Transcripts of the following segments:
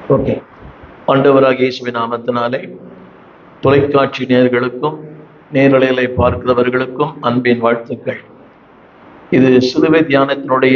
Okay ஆண்டவராக இயேசுவின் நாமத்தினாலே தொலைக்காட்சி நேயர்களுக்கும் நேரலைகளை பார்க்கிறவர்களுக்கும் அன்பின் வாழ்த்துக்கள் இது சிலுவை தியானத்தினுடைய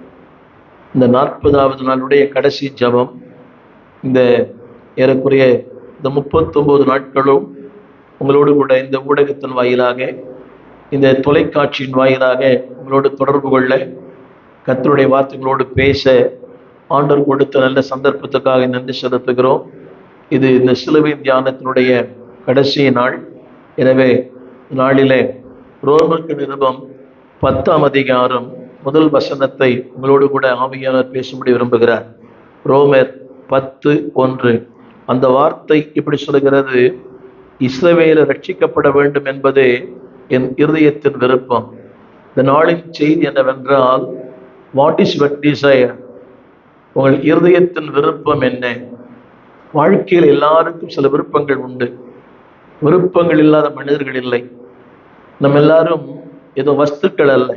இந்த நாற்பதாவது நாளுடைய கடைசி ஜெபம் இந்த ஏறக்குறைய இந்த முப்பத்தொன்பது நாட்களும் உங்களோடு கூட இந்த ஊடகத்தின் வாயிலாக இந்த தொலைக்காட்சியின் வாயிலாக உங்களோடு தொடர்பு கொள்ள கர்த்தருடைய வார்த்தைகளோடு பேச ஆண்டவர் கொடுத்த நல்ல சந்தர்ப்பத்துக்காக நன்றி செலுத்துகிறோம் இது இந்த சிலுவை தியானத்தினுடைய கடைசி நாள் எனவே நாளிலே ரோமருக்கு நிருபம் பத்தாம் அதிகாரம் முதல் வசனத்தை உங்களோடு கூட ஆவியாளர் பேசும்படி விரும்புகிறார் ரோமர் பத்து ஒன்று அந்த வார்த்தை இப்படி சொல்கிறது இஸ்ரவேலர் ரட்சிக்கப்பட வேண்டும் என்பதே என் இருதயத்தின் விருப்பம் இந்த நாளின் செய்தி என்னவென்றால் வாட் இஸ் வெட் டிசையர் உங்கள் இருதயத்தின் விருப்பம் என்ன வாழ்க்கையில் எல்லாருக்கும் சில விருப்பங்கள் உண்டு விருப்பங்கள் இல்லாத மனிதர்கள் இல்லை நம்ம எல்லாரும் ஏதோ வஸ்துக்கள் அல்ல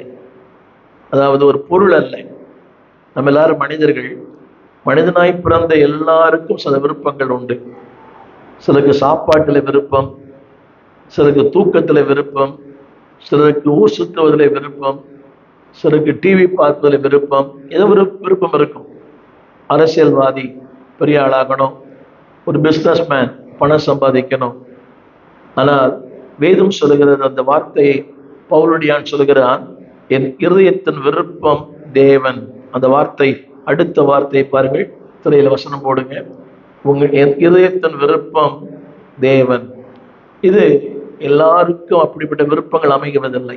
அதாவது ஒரு பொருள் அல்ல நம்ம எல்லாரும் மனிதர்கள் மனிதனாய் பிறந்த எல்லாருக்கும் சில விருப்பங்கள் உண்டு சிலருக்கு சாப்பாட்டில் விருப்பம் சிலருக்கு தூக்கத்தில் விருப்பம் சிலருக்கு ஊர் சுற்றுவதில் விருப்பம் சிலருக்கு டிவி பார்ப்பதில் விருப்பம் ஏதோ ஒரு விருப்பம் இருக்கும் அரசியல்வாதி பெரிய ஆளாகணும் ஒரு பிஸ்னஸ் மேன் பணம் சம்பாதிக்கணும் ஆனால் வேதம் சொல்லுகிறது அந்த வார்த்தையை பவுலடியான் சொல்லுகிறான் என் இருதயத்தின் விருப்பம் தேவன் அந்த வார்த்தை அடுத்த வார்த்தையை பாருங்கள் திரையில வசனம் போடுங்க உங்க என் இதயத்தின் விருப்பம் தேவன் இது எல்லாருக்கும் அப்படிப்பட்ட விருப்பங்கள் அமைகிறதில்லை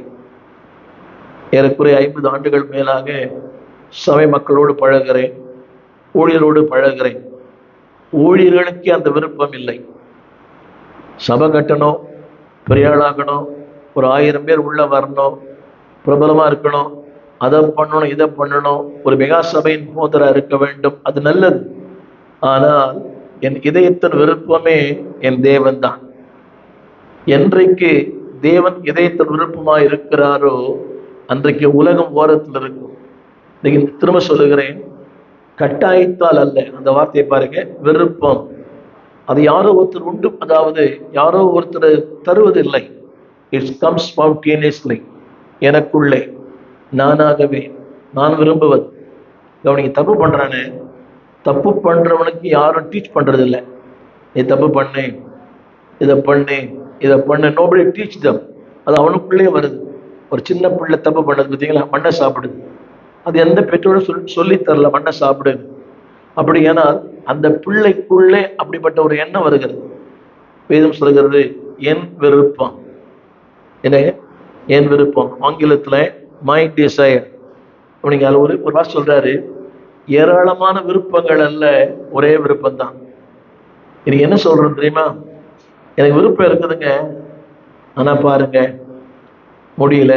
ஏறக்குறைய ஐம்பது ஆண்டுகள் மேலாக சபை மக்களோடு பழகிறேன் ஊழியரோடு பழகிறேன் ஊழியர்களுக்கே அந்த விருப்பம் இல்லை சபை கட்டணும் பெரிய ஆளாகணும் ஒரு ஆயிரம் பேர் உள்ள வரணும் பிரபலமா இருக்கணும் அதை பண்ணணும் இதை பண்ணணும் ஒரு மெகா சபையின் போதரா இருக்க வேண்டும் அது நல்லது ஆனால் என் இதயத்தின் விருப்பமே என் தேவன் தான் என்றைக்கு தேவன் இதயத்தின் விருப்பமா இருக்கிறாரோ அன்றைக்கு உலகம் ஓரத்தில் இருக்கும் இன்னைக்கு திரும்ப சொல்லுகிறேன் கட்டாயத்தால் அல்ல அந்த வார்த்தையை பாருங்க விருப்பம் அது யாரோ ஒருத்தர் உண்டு அதாவது யாரோ ஒருத்தர் தருவதில்லை இட்ஸ் கம் ஸ்பான்டேனியஸ்லி எனக்குள்ளே நானாகவே நான் விரும்புவது கவனிங்க தப்பு பண்றானே தப்பு பண்றவனுக்கு யாரும் டீச் பண்றது இல்லை நீ தப்பு பண்ணு இதை பண்ணு இதை பண்ணு நோபடி டீச் தம் அது அவனுக்குள்ளே வருது ஒரு சின்ன பிள்ளை தப்பு பண்ணது பார்த்தீங்களா மண்ணை சாப்பிடுது அது எந்த பெற்றோரும் சொல் சொல்லி தரல மண்ணை சாப்பிடு அப்படி ஏனால் அந்த பிள்ளைக்குள்ளே அப்படிப்பட்ட ஒரு எண்ணம் வருகிறது வேதம் சொல்கிறது என் விருப்பம் என்ன என் விருப்பம் ஆங்கிலத்துல மை டிசைர் அப்படிங்க அதில் ஒரு ஒரு வாரம் சொல்றாரு ஏராளமான விருப்பங்கள் அல்ல ஒரே விருப்பம் தான் எனக்கு என்ன சொல்றேன் தெரியுமா எனக்கு விருப்பம் இருக்குதுங்க ஆனா பாருங்க முடியல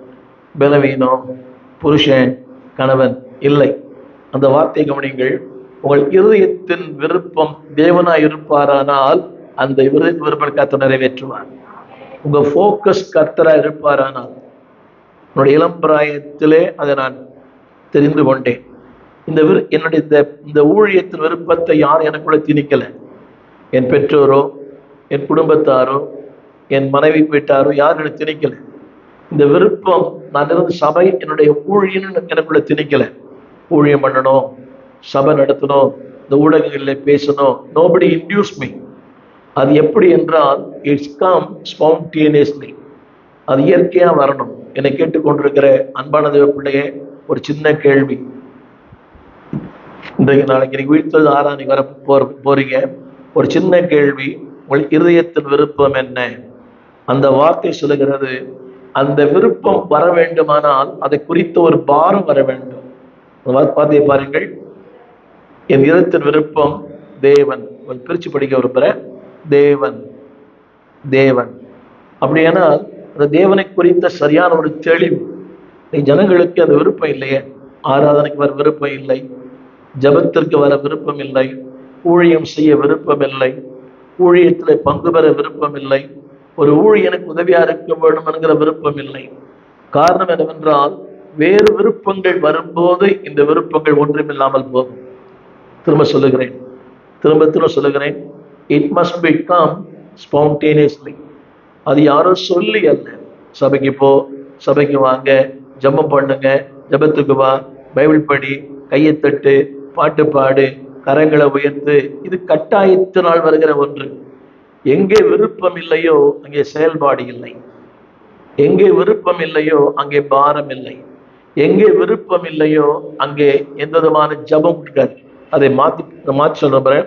பலவீனம் புருஷன் கணவன் இல்லை அந்த வார்த்தை கவனிங்கள் உங்கள் இருதயத்தின் விருப்பம் தேவனாய் இருப்பாரானால் அந்த இருதயத்தின் விருப்பம் கத்த நிறைவேற்றுவார் உங்க ஃபோக்கஸ் கர்த்தரா இருப்பாரானால் என்னுடைய இளம் பிராயத்திலே அதை நான் தெரிந்து கொண்டேன் இந்த விரு என்னுடைய இந்த இந்த ஊழியத்தின் விருப்பத்தை யாரும் எனக்குள்ள திணிக்கல என் பெற்றோரோ என் குடும்பத்தாரோ என் மனைவி வீட்டாரோ யாரும் எனக்கு திணிக்கல இந்த விருப்பம் நான் இருந்த சபை என்னுடைய ஊழியன்னு எனக்குள்ள திணிக்கல ஊழியம் பண்ணணும் சபை நடத்தணும் இந்த ஊடகங்களில் பேசணும் நோபடி இன்டியூஸ் மீ அது எப்படி என்றால் இட்ஸ் கம் ஸ்பான்டேனியஸ்லி அது இயற்கையா வரணும் என்னை கேட்டுக்கொண்டிருக்கிற அன்பான தேவ பிள்ளையே ஒரு சின்ன கேள்வி இன்றைக்கு நாளைக்கு நீங்க வீட்டில் ஆறாம் நீங்க வர போற போறீங்க ஒரு சின்ன கேள்வி உங்கள் இருதயத்தின் விருப்பம் என்ன அந்த வார்த்தை சொல்லுகிறது அந்த விருப்பம் வர வேண்டுமானால் அதை குறித்த ஒரு பாரம் வர வேண்டும் அந்த வார்த்தையை பாருங்கள் என் இதயத்தின் விருப்பம் தேவன் கொஞ்சம் பிரிச்சு படிக்க விரும்புற தேவன் தேவன் அப்படியானால் அந்த தேவனை குறித்த சரியான ஒரு தெளிவு நீ ஜனங்களுக்கு அந்த விருப்பம் இல்லையே ஆராதனைக்கு வர விருப்பம் இல்லை ஜபத்திற்கு வர விருப்பம் இல்லை ஊழியம் செய்ய விருப்பம் இல்லை ஊழியத்தில் பங்கு பெற விருப்பம் இல்லை ஒரு ஊழியனுக்கு உதவியா இருக்க வேண்டும் என்கிற விருப்பம் இல்லை காரணம் என்னவென்றால் வேறு விருப்பங்கள் வரும்போது இந்த விருப்பங்கள் ஒன்றுமில்லாமல் போகும் திரும்ப சொல்லுகிறேன் திரும்ப திரும்ப சொல்லுகிறேன் it must be come spontaneously அது யாரும் சொல்லி அல்ல சபைக்கு போ சபைக்கு வாங்க ஜெபம் பண்ணுங்க ஜெபத்துக்கு வா பைபிள் படி கையை தட்டு பாட்டு பாடு கரங்களை உயர்த்து இது கட்டாயத்தினால் வருகிற ஒன்று எங்கே விருப்பம் இல்லையோ அங்கே செயல்பாடு இல்லை எங்கே விருப்பம் இல்லையோ அங்கே பாரம் இல்லை எங்கே விருப்பம் இல்லையோ அங்கே எந்த விதமான ஜபம் இருக்காது அதை மாத்தி மாற்றி சொல்றேன்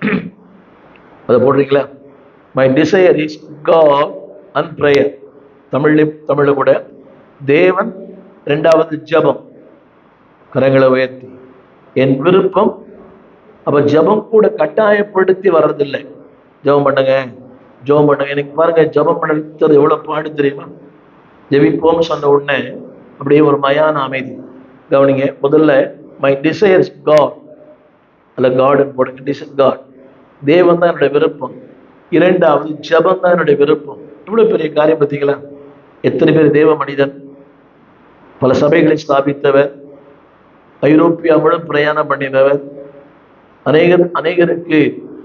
அதை போடுறீங்களா my desire is God and prayer தமிழ்ல தமிழ்ல கூட தேவன் ரெண்டாவது ஜபம் கரங்களை உயர்த்தி என் விருப்பம் அப்ப ஜபம் கூட கட்டாயப்படுத்தி வர்றதில்லை ஜெபம் பண்ணுங்க ஜெபம் பண்ணுங்க எனக்கு பாருங்க ஜெபம் பண்ணுறது எவ்வளவு பாடு தெரியுமா ஜெபிப்போம் சொன்ன உடனே அப்படியே ஒரு மயான அமைதி கவனிங்க முதல்ல மை டிசையர்ஸ் காட் அல்ல காடுன்னு போடுங்க டிசைர் காட் தேவன் தான் என்னுடைய விருப்பம் இரண்டாவது ஜபம் தான் என்னுடைய விருப்பம் இவ்வளவு பெரிய காரியம் பார்த்தீங்களா எத்தனை பேர் தேவ மனிதன் பல சபைகளை ஸ்தாபித்தவர் ஐரோப்பியா முழு பிரயாணம் பண்ணினவர் அநேகர் அநேகருக்கு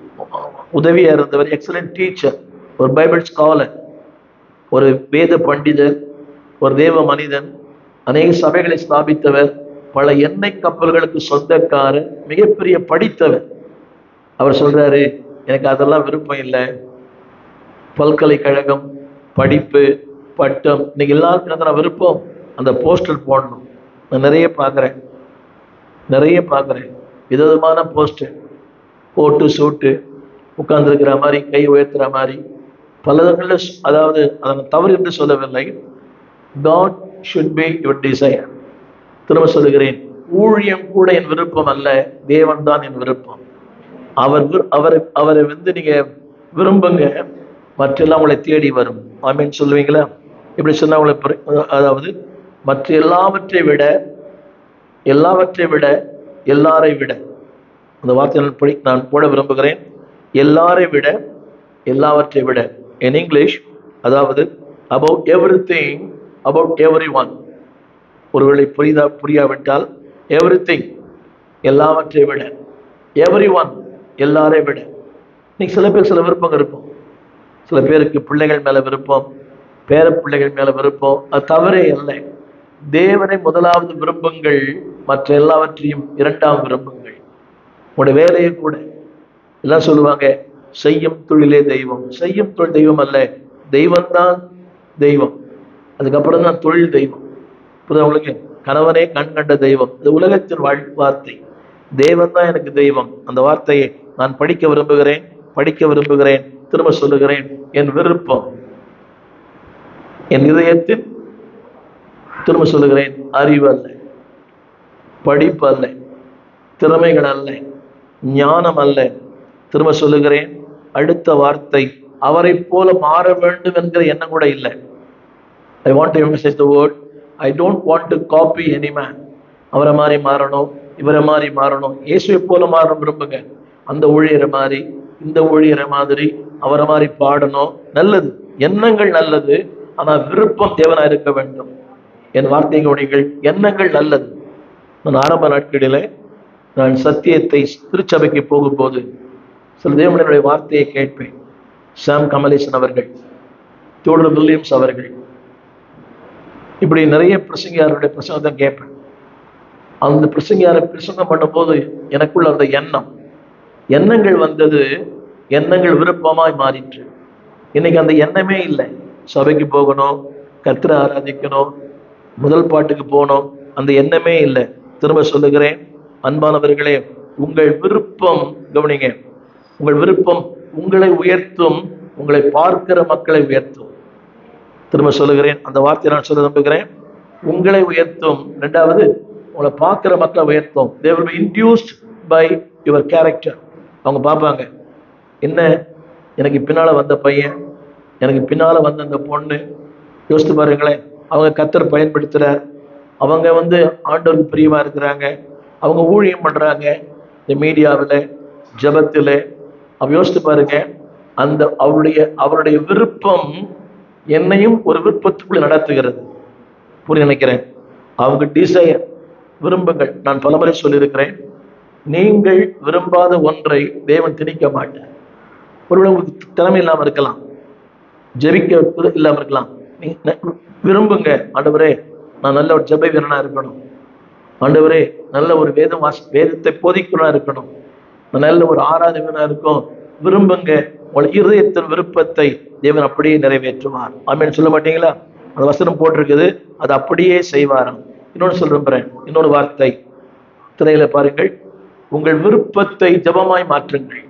உதவியா இருந்தவர் எக்ஸலண்ட் டீச்சர் ஒரு பைபிள் ஸ்காலர் ஒரு வேத பண்டிதர் ஒரு தேவ மனிதன் அநேக சபைகளை ஸ்தாபித்தவர் பல எண்ணெய் கப்பல்களுக்கு சொந்தக்காரர் மிகப்பெரிய படித்தவர் அவர் சொல்றாரு எனக்கு அதெல்லாம் விருப்பம் இல்லை பல்கலைக்கழகம் படிப்பு பட்டம் இன்னைக்கு எல்லாருக்கும் என்ன விருப்பம் அந்த போஸ்டர் போடணும் நான் நிறைய பார்க்குறேன் நிறைய பார்க்குறேன் விதவிதமான போஸ்டர் கோட்டு சூட்டு உட்கார்ந்துருக்கிற மாதிரி கை உயர்த்துற மாதிரி பலதங்களில் அதாவது அதனை தவறு என்று சொல்லவில்லை God should be your desire திரும்ப சொல்லுகிறேன் ஊழியம் கூட என் விருப்பம் அல்ல தேவன் தான் என் விருப்பம் அவர் விரு- அவரை அவரை வந்து நீங்க விரும்புங்க மற்றெல்லாம் உங்களை தேடி வரும் ஆமீன் சொல்லுவீங்களா இப்படி சொன்னா உங்களை புரி- அதாவது மற்ற எல்லாவற்றை விட எல்லாவற்றை விட எல்லாரை விட அந்த வார்த்தை படி நான் போட விரும்புகிறேன் எல்லாரை விட எல்லாவற்றை விட in இங்கிலீஷ் அதாவது about everything about everyone ஒருவேளை புரிதா புரியாவிட்டால் everything எல்லாவற்றை விட எவ்ரி ஒன் எல்லாரை விட இன்னைக்கு சில பேர் சில விருப்பம் இருக்கும் சில பேருக்கு பிள்ளைகள் மேல விருப்பம் பேர பிள்ளைகள் மேல விருப்பம் அது தவறே இல்லை தேவனை முதலாவது விரும்புங்கள் மற்ற எல்லாவற்றையும் இரண்டாம் விரும்புங்கள் உங்களுடைய வேலையை கூட எல்லாம் சொல்லுவாங்க செய்யும் தொழிலே தெய்வம் செய்யும் தொழில் தெய்வம் அல்ல தெய்வம்தான் தெய்வம் அதுக்கப்புறம் தான் தொழில் தெய்வம் புரியுதா உங்களுக்கு கணவனே கண் கண்ட தெய்வம் இது உலகத்தின் வாழ் வார்த்தை தேவன் தான் எனக்கு தெய்வம் அந்த வார்த்தையை நான் படிக்க விரும்புகிறேன் படிக்க விரும்புகிறேன் திரும்ப சொல்லுகிறேன் என் விருப்பம் என் இதயத்தின் திரும்ப சொல்லுகிறேன் அறிவு அல்ல படிப்பு அல்ல திறமைகள் அல்ல ஞானம் அல்ல திரும்ப சொல்லுகிறேன் அடுத்த வார்த்தை அவரை போல மாற வேண்டும் என்கிற எண்ணம் கூட இல்லை I want to emphasise the word I don't want to copy any man அவரை மாதிரி மாறணும் இவரை மாதிரி மாறணும் இயேசுவை போல மாறணும் விரும்புங்க அந்த ஊழியரை மாதிரி இந்த ஊழியரை மாதிரி அவரை மாதிரி பாடணும் நல்லது எண்ணங்கள் நல்லது ஆனால் விருப்பம் தேவனா இருக்க வேண்டும் என் வார்த்தை கவனிகள் எண்ணங்கள் நல்லது நான் ஆரம்ப நாட்களிலே நான் சத்தியத்தை திருச்சபைக்கு போகும்போது சில தேவனுடைய வார்த்தையை கேட்பேன் சாம் கமலேசன் அவர்கள் தோடர் வில்லியம்ஸ் அவர்கள் இப்படி நிறைய பிரசங்கியாருடைய பிரசங்கத்தை கேட்பேன் அந்த பிரசங்கியாரை பிரசங்கம் பண்ணும்போது எனக்குள்ள அந்த எண்ணம் எண்ணங்கள் வந்தது எண்ணங்கள் விருப்பமாய் மாறிற்று இன்னைக்கு அந்த எண்ணமே இல்லை சபைக்கு போகணும் கர்த்தரை ஆராதிக்கணும் முதல் பாட்டுக்கு போகணும் அந்த எண்ணமே இல்லை திரும்ப சொல்லுகிறேன் அன்பானவர்களே உங்கள் விருப்பம் கவனிங்க உங்கள் விருப்பம் உங்களை உயர்த்தும் உங்களை பார்க்கிற மக்களை உயர்த்தும் திரும்ப சொல்லுகிறேன் அந்த வார்த்தையை நான் சொல்ல நம்புகிறேன் உங்களை உயர்த்தும் ரெண்டாவது உங்களை பார்க்கிற மக்களை உயர்த்தும் தே will be induced by your character அவங்க பார்ப்பாங்க என்ன எனக்கு பின்னால வந்த பையன் எனக்கு பின்னால வந்த அந்த பொண்ணு யோசித்து பாருங்களேன் அவங்க கத்தர் பயன்படுத்துறார் அவங்க வந்து ஆண்டவருக்கு பிரியமா இருக்கிறாங்க அவங்க ஊழியம் பண்றாங்க இந்த மீடியாவில் ஜபத்தில் அவ யோசித்து பாருங்க அந்த அவருடைய அவருடைய விருப்பம் என்னையும் ஒரு விருப்பத்துக்குள்ள நடத்துகிறது புரிய நினைக்கிறேன் அவங்க டிசையர் விரும்புங்கள் நான் பலமுறை சொல்லியிருக்கிறேன் நீங்கள் விரும்பாத ஒன்றை தேவன் திணிக்க மாட்டார் ஒருவேளை உங்களுக்கு திறமை இல்லாம இருக்கலாம் ஜெபிக்க இல்லாம இருக்கலாம் நீங்க விரும்புங்க ஆண்டவரே நான் நல்ல ஒரு ஜெப வீரனா இருக்கணும் ஆண்டவரே நல்ல ஒரு வேதம் வாசி வேதத்தை போதிக்கிறனா இருக்கணும் நான் நல்ல ஒரு ஆராதகனா இருக்கும் விரும்புங்க உங்கள் இருதயத்தின் விருப்பத்தை தேவன் அப்படியே நிறைவேற்றுவார் ஆமென் சொல்ல மாட்டீங்களா அந்த வசனம் போட்டிருக்குது அது அப்படியே செய்வாராம் இன்னொன்னு சொல்ல விரும்புறேன் இன்னொரு வார்த்தை திரையில பாருங்கள் உங்கள் விருப்பத்தை ஜெபமாய் மாற்றுங்கள்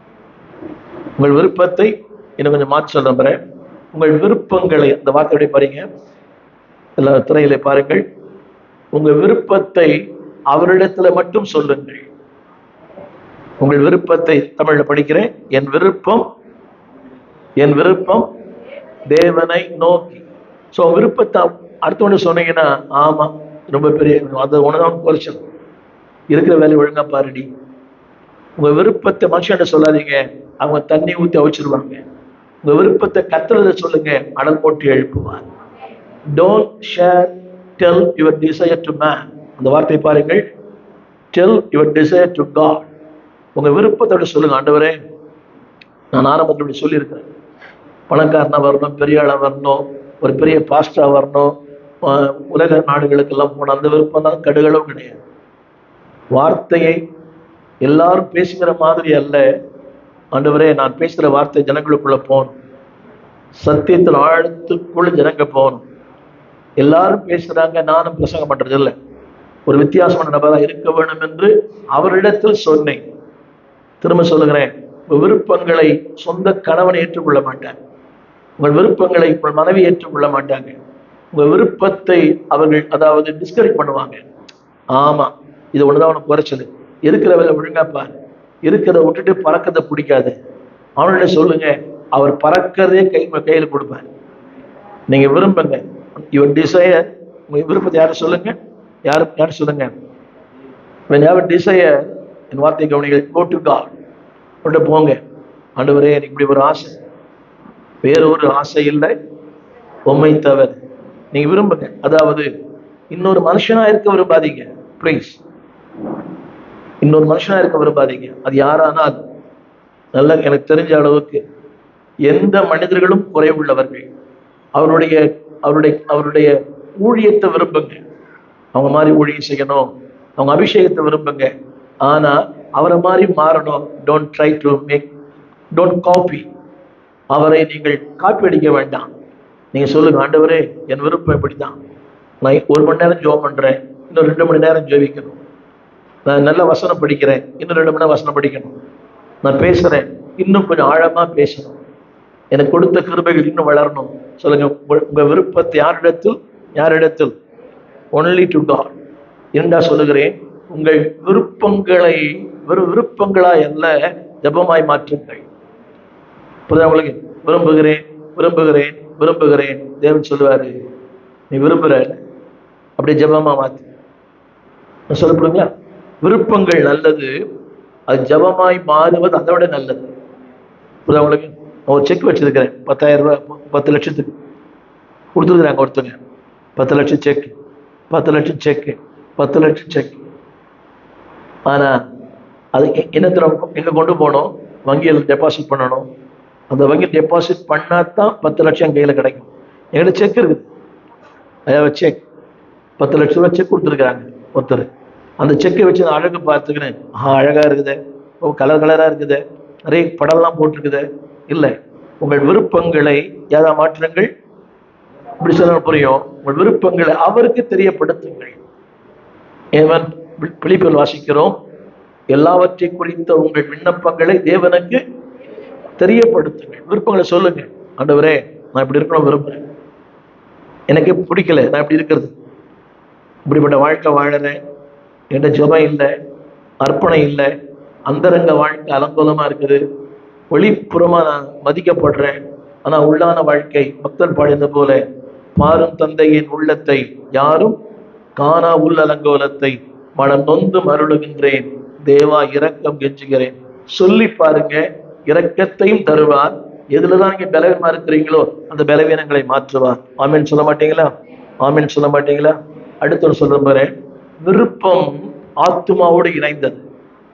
உங்கள் விருப்பத்தை இன்னும் கொஞ்சம் மாற்றி சொல்ல விரும்புறேன் உங்கள் விருப்பங்களை அந்த வார்த்தையோட பாருங்க எல்லா திரையில பாருங்கள் உங்க விருப்பத்தை அவரிடத்துல மட்டும் சொல்லுங்கள் உங்கள் விருப்பத்தை தமிழ்ல படிக்கிறேன் என் விருப்பம் என் விருப்பம் தேவனை நோக்கி ஸோ விருப்பத்தை அடுத்தவொன்று சொன்னீங்கன்னா ஆமா ரொம்ப பெரிய அது ஒண்ணுதான் குறைச்சல் இருக்கிற வேலையை ஒழுங்கா பாருடி உங்க விருப்பத்தை மனுஷன்ட்ட சொல்லாதீங்க அவங்க தண்ணி ஊத்தி அவிச்சிருவாங்க உங்க விருப்பத்தை கத்துறத சொல்லுங்க அனல் போட்டு எழுப்புவார் don't share tell your desire to man அந்த வார்த்தையை பாருங்கள் tell your desire to God உங்க விருப்பத்தோட சொல்லுங்க ஆண்டவரே நான் ஆரம்பத்தில் இப்படி சொல்லியிருக்கிறேன் பணக்காரனா வரணும் பெரிய ஆளா வரணும் ஒரு பெரிய பாஸ்டா வரணும் ஆஹ் உலக நாடுகளுக்கெல்லாம் போன அந்த விருப்பம் தான் கடுகளவும் கிடையாது வார்த்தையை எல்லாரும் பேசுகிற மாதிரி அல்ல ஆண்டவரே நான் பேசுகிற வார்த்தை ஜனங்களுக்குள்ள போகணும் சத்தியத்தில் ஆழத்துக்குள்ள ஜனங்க போகணும் எல்லாரும் பேசுறாங்க நானும் பிரசங்கம் பண்றது இல்லை ஒரு வித்தியாசமான நபராக இருக்க வேண்டும் என்று அவரிடத்தில் சொன்னேன் திரும்ப சொல்லுகிறேன் உங்கள் விருப்பங்களை சொந்த கணவனை ஏற்றுக்கொள்ள மாட்டாங்க உங்கள் விருப்பங்களை உங்கள் மனைவி ஏற்றுக்கொள்ள மாட்டாங்க உங்கள் விருப்பத்தை அவர்கள் அதாவது டிஸ்கரேஜ் பண்ணுவாங்க ஆமா இது ஒண்ணுதான் உனக்கு குறைச்சது இருக்கிற வேலை ஒழுங்கா பாரு இருக்கிறத விட்டுட்டு பறக்கிறத பிடிக்காது அவன்கிட்ட சொல்லுங்க அவர் பறக்கிறதே கை கையில கொடுப்பார் நீங்க விரும்புங்க யுவர் டிசையர் உங்க விருப்பத்தை யாரும் சொல்லுங்க யாரு யாரும் சொல்லுங்க when you have a desire என் வார்த்தை கவனிகள் go to God அவர்கிட்ட போங்க ஆண்டவரே எனக்கு இப்படி ஒரு ஆசை வேற ஒரு ஆசை இல்லை உம்மை தவிர நீங்க விரும்புங்க அதாவது இன்னொரு மனுஷனா இருக்க விரும்பாதீங்க ப்ளீஸ் இன்னொரு மனுஷனா இருக்க விரும்பாதீங்க அது யாரானால் நல்ல எனக்கு தெரிஞ்ச அளவுக்கு எந்த மனிதர்களும் குறைவுள்ளவர்கள் அவருடைய அவருடைய அவருடைய ஊழியத்தை விரும்புங்க அவங்க மாதிரி ஊழியம் செய்யணும் அவங்க அபிஷேகத்தை விரும்புங்க ஆனா அவரை மாதிரி மாறணும் don't try to make don't copy அவரை நீங்கள் காப்பி அடிக்க வேண்டாம் நீங்க சொல்லுங்க ஆண்டவரே என் விருப்பம் இப்படிதான் நான் ஒரு மணி நேரம் ஜோம் பண்றேன் இன்னும் ரெண்டு மணி நேரம் ஜெபிக்கணும் நான் நல்ல வசனம் படிக்கிறேன் இன்னும் ரெண்டு மணி நேரம் வசனம் படிக்கணும் நான் பேசுறேன் இன்னும் கொஞ்சம் ஆழமா பேசணும் எனக்கு கொடுத்த கிருபைகள் இன்னும் வளரணும் சொல்லுங்க உங்க- உங்க விருப்பத்தை யாரிடத்தில் யாரிடத்தில் ஒன்லி டு காட் இரண்டா சொல்லுகிறேன் உங்கள் விருப்பங்களை வெறும் விருப்பங்களா அல்ல ஜெபமாய் மாற்றுங்கள் புரியுதா உங்களுக்கு விரும்புகிறேன் விரும்புகிறேன் விரும்புகிறேன் தேவன் சொல்லுவாரு நீ விரும்புற அப்படியே ஜெபமா மாத்து நான் சொல்லப்படுங்களா விருப்பங்கள் நல்லது அது ஜெபமாய் மாறுவது அதை விட நல்லது புரியுதா உங்களுக்கு நான் ஒரு செக் வச்சிருக்கிறேன் பத்தாயிரம் ரூபாய் ப- பத்து லட்சத்துக்கு கொடுத்துருக்குறாங்க ஒருத்தங்க பத்து லட்சம் செக் பத்து லட்சம் செக் பத்து லட்சம் செக் ஆனா அது எ- என்னத்துல எங்க கொண்டு போகணும் வங்கியில் டெபாசிட் பண்ணணும் அந்த வங்கியில் டெபாசிட் பண்ணா தான் பத்து லட்சம் கையில கிடைக்கும் என்கிட்ட செக் இருக்குது அதாவது செக் பத்து லட்ச ரூபாய் செக் கொடுத்துருக்காங்க ஒருத்தர் அந்த செக்கை வச்சு நான் அழகு பார்த்துக்கினேன் ஆ அழகா இருக்குது ஓ கலர் கலரா இருக்குது நிறைய படம்லாம் போட்டிருக்குது இல்லை உங்கள் விருப்பங்களை யாரா மாற்றுங்கள் இப்படி சொல்ல புரியும் உங்கள் விருப்பங்களை அவருக்கு தெரியப்படுத்துங்கள் ஏவன் பிலிப்பில் வாசிக்கிறோம் எல்லாவற்றை குறித்த உங்கள் விண்ணப்பங்களை தேவனுக்கு தெரியப்படுத்துங்கள் விருப்பங்களை சொல்லுங்க ஆண்டவரே நான் இப்படி இருக்கணும் விரும்புறேன் எனக்கு பிடிக்கல நான் இப்படி இருக்கிறது இப்படிப்பட்ட வாழ்க்கை வாழறேன் என்கிட்ட ஜெபம் இல்லை அர்ப்பணம் இல்லை அந்தரங்க வாழ்க்கை அலங்கோலமா இருக்குது வெளிப்புறமா நான் மதிக்கப்படுறேன் ஆனா உள்ளான வாழ்க்கை பக்தர் பாடியது போல பாரும் தந்தையின் உள்ளத்தை யாரும் காணா உள் அலங்கோலத்தை மனம் நொந்து மருளுகின்றேன் தேவா இரக்கம் கெஞ்சுகிறேன் சொல்லி பாருங்க இரக்கத்தையும் தருவார் எதுலதான் நீங்க பலவீனமா இருக்கிறீங்களோ அந்த பலவீனங்களை மாற்றுவார் ஆமீன் சொல்ல மாட்டீங்களா ஆமீன் சொல்ல மாட்டீங்களா அடுத்து சொல்ல போறேன் விருப்பம் ஆத்மாவோடு இணைந்தது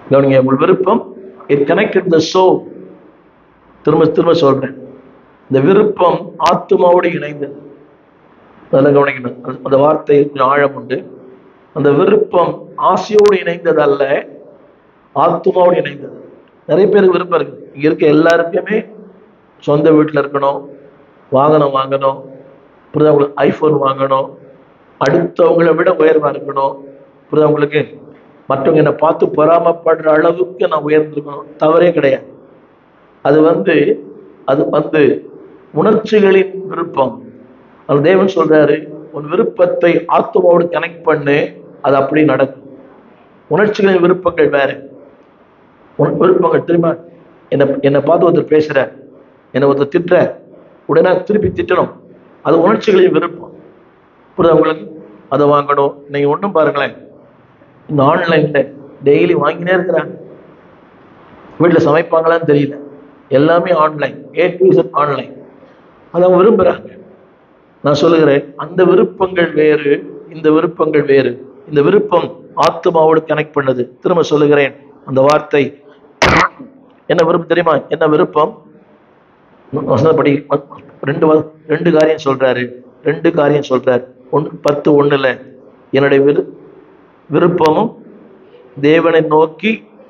கவனிங்க உங்கள் விருப்பம் இட் கனெக்டட் த சோ திரும்ப திரும்ப சொல்றேன் இந்த விருப்பம் ஆத்மாவோடு இணைந்தது அதெல்லாம் கவனிக்கணும் அந்த- அந்த வார்த்தை கொஞ்சம் ஆழம் உண்டு அந்த விருப்பம் ஆசையோடு இணைந்தது அல்ல ஆத்மாவோடு இணைந்தது நிறைய பேருக்கு விருப்பம் இருக்கு இங்க இருக்க எல்லாருக்குமே சொந்த வீட்டில் இருக்கணும் வாகனம் வாங்கணும் புரியுதா உங்களுக்கு ஐஃபோன் வாங்கணும் அடுத்தவங்களை விட உயர்வா இருக்கணும் புரியுதா உங்களுக்கு மற்றவங்க என்னை பார்த்து பொறாமப்படுற அளவுக்கு நான் உயர்ந்திருக்கணும் தவறே கிடையாது அது வந்து அது வந்து உணர்ச்சிகளின் விருப்பம் அது தேவன் சொல்றாரு உன் விருப்பத்தை ஆத்மாவோடு கனெக்ட் பண்ணு அது அப்படி நடக்கும் உணர்ச்சிகளின் விருப்பங்கள் வேற உன் விருப்பங்கள் திரும்ப என்னை என்னை பார்த்து ஒருத்தர் பேசுற என்னை ஒருத்தர் திட்டுற உடனே திருப்பி திட்டணும் அது உணர்ச்சிகளின் விருப்பம் புரியுதா உங்களுக்கு அதை வாங்கணும் நீங்க ஒண்ணும் பாருங்களேன் இந்த ஆன்லைன்ல டெய்லி வாங்கினே இருக்கிறாங்க வீட்டுல சமைப்பாங்களான்னு தெரியல எல்லாமே online A to Z online அதை அவங்க விரும்புறாங்க நான் சொல்லுகிறேன் அந்த விருப்பங்கள் வேறு இந்த விருப்பங்கள் வேறு இந்த விருப்பம் ஆத்மாவோடு கனெக்ட் பண்ணுது திரும்ப சொல்லுகிறேன் அந்த வார்த்தை என்ன விருப்பம் தெரியுமா என்ன விருப்பம் வசனப்படி ரெண்டு வ- ரெண்டு காரியம் சொல்றாரு ரெண்டு காரியம் சொல்றாரு ஒன்று பத்து ஒண்ணுல என்னுடைய விரு விருப்பமும் தேவனை நோக்கி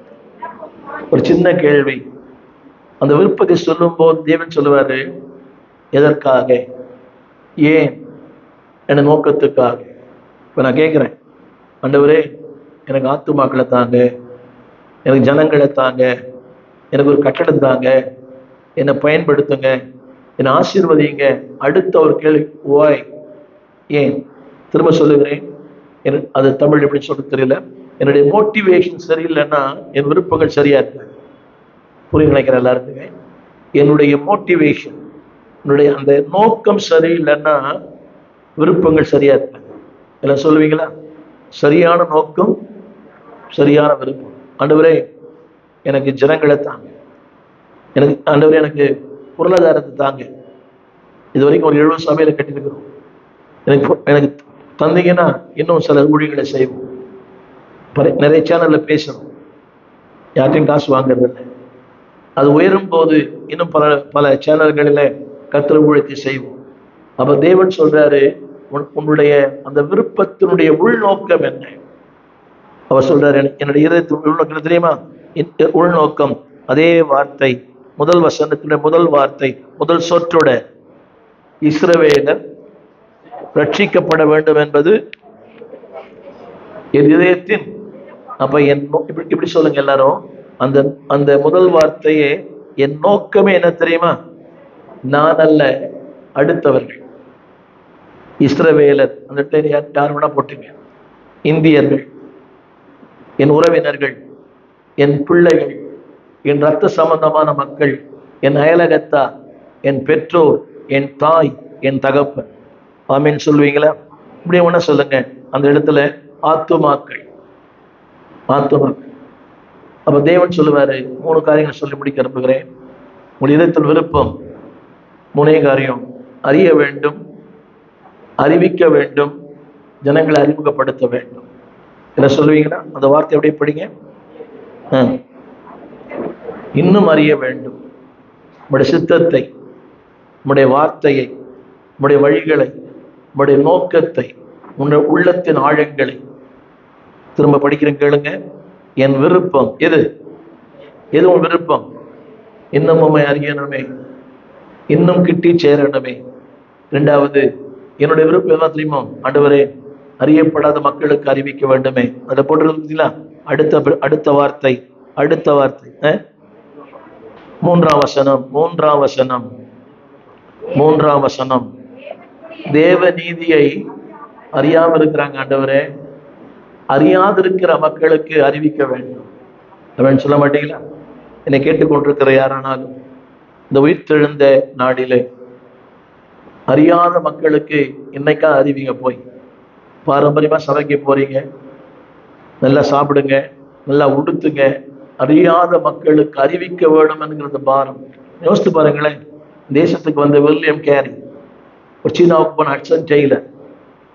ஒரு சின்ன கேள்வி அந்த விருப்பத்தை சொல்லும்போது தேவன் சொல்லுவாரு எதற்காக ஏன் என் நோக்கத்துக்காக இப்ப நான் கேட்கிறேன் ஆண்டவரே எனக்கு ஆத்துமாக்களை தாங்க எனக்கு ஜனங்களை தாங்க எனக்கு ஒரு கட்டடம் தாங்க என்னை பயன்படுத்துங்க என்னை ஆசீர்வதிங்க அடுத்த ஒரு கேள்வி ஓய் ஏன் திரும்ப சொல்லுகிறேன் எனக்கு அது தமிழ் எப்படி சொல்ல தெரியல என்னுடைய மோட்டிவேஷன் சரியில்லைன்னா என் விருப்பங்கள் சரியா இருக்காது புரிய நினைக்கிறேன் எல்லாருக்குமே என்னுடைய மோட்டிவேஷன் என்னுடைய அந்த நோக்கம் சரியில்லைன்னா விருப்பங்கள் சரியா இருக்காது எல்லாம் சொல்லுவீங்களா சரியான நோக்கம் சரியான விருப்பம் ஆண்டவரே எனக்கு ஜனங்களை தாங்க எனக்கு ஆண்டவரே எனக்கு பொருளாதாரத்தை தாங்க இது வரைக்கும் ஒரு எழுபது சபையில கட்டியிருக்கிறோம் எனக்கு பொ- எனக்கு தந்தீங்கன்னா இன்னும் சில ஊழியர்களை செய்வோம் பல- நிறைய சேனல்ல பேசணும் யார்ட்டையும் காசு வாங்குறது இல்லை அது உயரும் போது இன்னும் பல பல சேனல்களில் கத்திர ஊழியத்தை செய்வோம் அப்ப தேவன் சொல்றாரு உன்- உன்னுடைய அந்த விருப்பத்தினுடைய உள்நோக்கம் என்ன அவர் சொல்றாரு "எனக்கு- என்னுடைய இதயத்தின் உள்நோக்கம் தெரியுமா இந்த உள்நோக்கம் அதே வார்த்தை முதல் வசனத்தினுடைய முதல் வார்த்தை முதல் சொற்றோட இஸ்ரவேலர் ரட்சிக்கப்பட வேண்டும் என்பது என் இதயத்தின் அப்ப என் நோ- இப்படி இப்படி சொல்லுங்க எல்லாரும் அந்த அந்த முதல் வார்த்தையே என் நோக்கமே என்ன தெரியுமா நான் அல்ல அடுத்தவர்கள் இஸ்ரவேலர் அந்த இடத்துல யார் யார் வேணா போட்டுங்க இந்தியர்கள் என் உறவினர்கள் என் பிள்ளைகள் என் ரத்த சம்பந்தமான மக்கள் என் அயலகத்தா என் பெற்றோர் என் தாய் என் தகப்பன் ஆமீன் சொல்லுவீங்களா இப்படி ஒண்ணா சொல்லுங்க அந்த இடத்துல ஆத்துமாக்கள் ஆத்துமாக்கள் அப்ப தேவன் சொல்லுவாரு மூணு காரியங்கள் சொல்லி முடிக்க விரும்புகிறேன் உங்கள் இதயத்தில் விருப்பம் மூணே காரியம் அறிய வேண்டும் அறிவிக்க வேண்டும் ஜனங்களை அறிமுகப்படுத்த வேண்டும் என்ன சொல்லுவீங்கன்னா அந்த வார்த்தை அப்படியே படிங்க ஆ. இன்னும் அறிய வேண்டும் உம்முடைய சித்தத்தை உம்முடைய வார்த்தையை உம்முடைய வழிகளை உம்முடைய நோக்கத்தை உன்னுடைய உள்ளத்தின் ஆழங்களை திரும்ப படிக்கிறேன் கேளுங்க என் விருப்பம் எது எது உன் விருப்பம் இன்னும் உண்மை அறியணுமே இன்னும் கிட்டி சேரணுமே ரெண்டாவது என்னுடைய விருப்பம் என்ன தெரியுமோ ஆண்டவரே அறியப்படாத மக்களுக்கு அறிவிக்க வேண்டுமே அதை போட்டிருந்தீங்களா அடுத்த பி- அடுத்த வார்த்தை அடுத்த வார்த்தை அஹ்? மூன்றாம் வசனம் மூன்றாம் வசனம் மூன்றாம் வசனம் தேவ நீதியை அறியாம இருக்கிறாங்க ஆண்டவரே அறியாதிருக்கிற மக்களுக்கு அறிவிக்க வேண்டும் அவன் சொல்ல மாட்டீங்களா என்னை கேட்டுக்கொண்டிருக்கிற யாரானாலும் இந்த உயிர்த்தெழுந்த நாடிலே அறியாத மக்களுக்கு இன்னைக்கா அறிவிங்க போய் பாரம்பரியமா சபைக்கு போறீங்க நல்லா சாப்பிடுங்க நல்லா உடுத்துங்க அறியாத மக்களுக்கு அறிவிக்க வேண்டும் என்கிறது பாரம் யோசித்து பாருங்களேன் தேசத்துக்கு வந்த வில்லியம் கேரி ஒரு சீனாவுக்கு போன ஹட்சன் டெய்லர்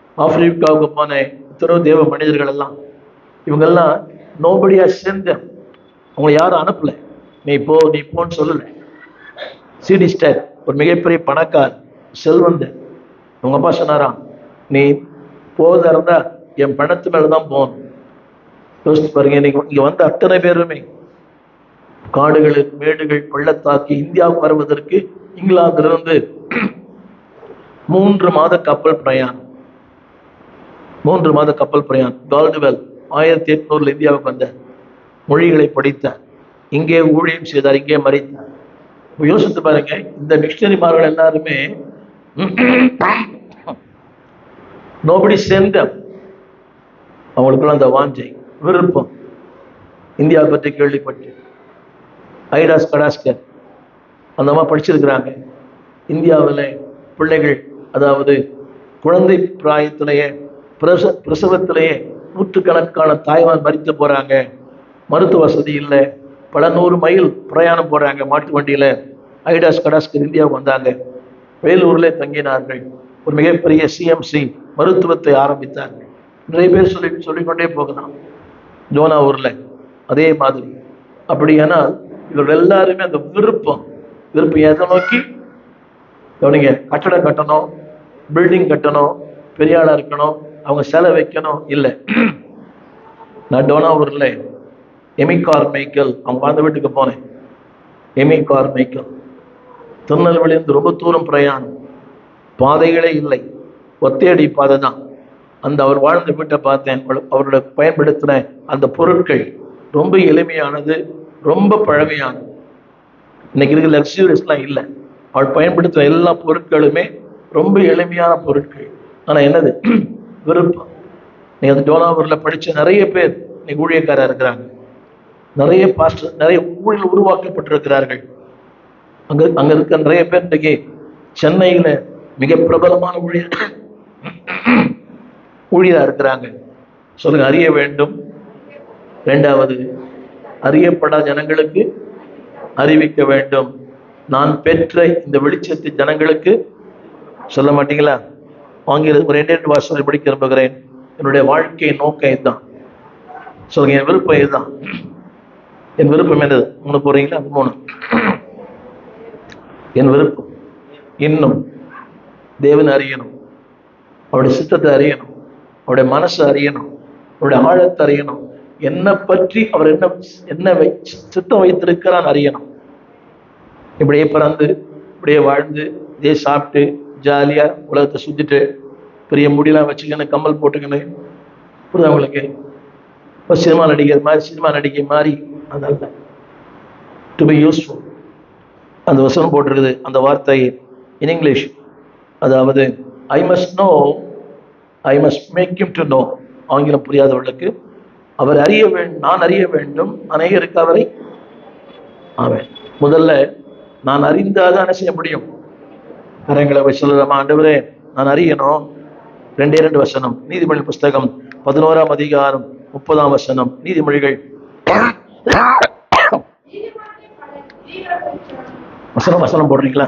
ஆப்பிரிக்காவுக்கு போன எத்தனையோ தேவ மனிதர்கள் எல்லாம் இவங்கெல்லாம் நோபடியா சேர்ந்த அவங்களை யாரும் அனுப்பல நீ போ நீ போன்னு சொல்லல சிடி ஸ்டார் ஒரு மிகப்பெரிய பணக்கார் செல்வந்த உங்க அப்பா சொன்னாராம் நீ போவதா இருந்தா என் பணத்து மேல தான் போகணும் யோசிச்சு பாருங்க இன்னைக்கு இங்க வந்த அத்தனை பேருமே காடுகளில் மேடுகள் பள்ளத்தாக்கி இந்தியாவுக்கு வருவதற்கு இங்கிலாந்திலிருந்து மூன்று மாத கப்பல் பிரயாணம் மூன்று மாத கப்பல் பிரயாணம் கால்டுவெல் ஆயிரத்தி எட்நூறுல இந்தியாவுக்கு வந்தார் மொழிகளை படித்தார் இங்கே ஊழியம் செய்தார் இங்கே மறித்தார் இப்ப யோசித்து பாருங்க இந்த மிஷினரிமார்கள் எல்லாருமே நோபடி சேர்ந்த அவங்களுக்குள்ள அந்த வாஞ்சை விருப்பம் இந்தியாவை பற்றி கேள்விப்பட்டு ஐடாஸ் கடாஸ்கர் அந்த மாதிரி படிச்சிருக்கிறாங்க இந்தியாவில் பிள்ளைகள் அதாவது குழந்தை பிராயத்திலேயே பிரச பிரசவத்திலேயே நூற்றுக்கணக்கான தாய்மார் மறித்து போறாங்க மருத்துவ வசதி இல்லை பல நூறு மைல் பிரயாணம் போறாங்க மாட்டு வண்டியில ஐடாஸ் கடாஸ்கர் இந்தியாவுக்கு வந்தாங்க வேலூர்ல தங்கினார்கள் ஒரு மிகப்பெரிய சிஎம்சி மருத்துவத்தை ஆரம்பித்தார்கள் நிறைய பேர் சொல்லி சொல்லிக்கொண்டே போகலாம் ஜோனா ஊர்ல அதே மாதிரி அப்படியானால் இவர்கள் எல்லாருமே அந்த விருப்பம் விருப்பம் எதை நோக்கி கவனிங்க கட்டடம் கட்டணும் பில்டிங் கட்டணும் பெரிய ஆளா இருக்கணும் அவங்க சிலை வைக்கணும் இல்லை நான் டோனா ஊர்ல எமி கார்மைக்கல் அவங்க வாழ்ந்த வீட்டுக்கு போனேன் எமி கார்மைக்கல் திருநெல்வேலியிலிருந்து ரொம்ப தூரம் பிரயாணம் பாதைகளே இல்லை ஒத்தையடி பாதை தான் அந்த அவர் வாழ்ந்த வீட்டை பார்த்தேன் அவரு- அவரோட பயன்படுத்தின அந்த பொருட்கள் ரொம்ப எளிமையானது ரொம்ப பழமையானது இன்னைக்கு இருக்கிற லக்ஸூரியஸ்லாம் இல்லை அவள் பயன்படுத்துகிற எல்லா பொருட்களுமே ரொம்ப எளிமையான பொருட்கள் ஆனா என்னது விருப்பம் நீ அந்த டோனாவூர்ல படிச்ச நிறைய பேர் இன்னைக்கு ஊழியக்காரா இருக்கிறாங்க நிறைய பாஸ்டர் நிறைய ஊழியர் உருவாக்கப்பட்டிருக்கிறார்கள் அங்க அங்க இருக்க நிறைய பேர் இன்னைக்கு சென்னையில மிக பிரபலமான ஊழியர் ஊழியரா இருக்கிறாங்க சொல்லுங்க அறிய வேண்டும் இரண்டாவது அறியப்படாத ஜனங்களுக்கு அறிவிக்க வேண்டும் நான் பெற்ற இந்த வெளிச்சத்தை ஜனங்களுக்கு சொல்ல மாட்டீங்களா ஆங்கில ஒரு ரெண்டு ரெண்டு வாசனை படிக்க விரும்புகிறேன் என்னுடைய வாழ்க்கை நோக்கம் இதுதான் சொல்லுங்க என் விருப்பம் இதுதான் என் விருப்பம் என்னது மூணு போறீங்களா அது மூணு என் விருப்பம் இன்னும் தேவன் அறியணும் அவருடைய சித்தத்தை அறியணும் அவருடைய மனசை அறியணும் அவருடைய ஆழத்தை அறியணும் என்னை பற்றி அவர் என்ன என்ன வை சித்தம் வைத்திருக்கிறான் அறியணும் இப்படியே பிறந்து இப்படியே வாழ்ந்து இதே சாப்பிட்டு ஜாலியா உலகத்தை சுத்திட்டு பெரிய முடியெல்லாம் வச்சுக்கின்னு கம்மல் போட்டுக்கின்னு புரியுதா உங்களுக்கு இப்போ சினிமா நடிகர் மாதிரி சினிமா நடிகை மாதிரி அதல்ல டு பி யூஸ்ஃபுல் அந்த வசனம் போட்டிருக்குது அந்த வார்த்தை இன் இங்கிலீஷ் அதாவது I must know I must make him to know ஆங்கிலம் புரியாதவர்களுக்கு அவர் அறிய வேண்டும் நான் அறிய வேண்டும் அநேகருக்கு அவரை ஆமென் முதல்ல நான் அறிந்தாதான் என்ன செய்ய முடியும் கரங்களை போய் சொல்லலாமா ஆண்டவரே நான் அறியணும் ரெண்டே ரெண்டு வசனம் நீதிமொழி புஸ்தகம் பதினோராம் அதிகாரம் முப்பதாம் வசனம் நீதிமொழிகள் வசனம் வசனம் போடுறீங்களா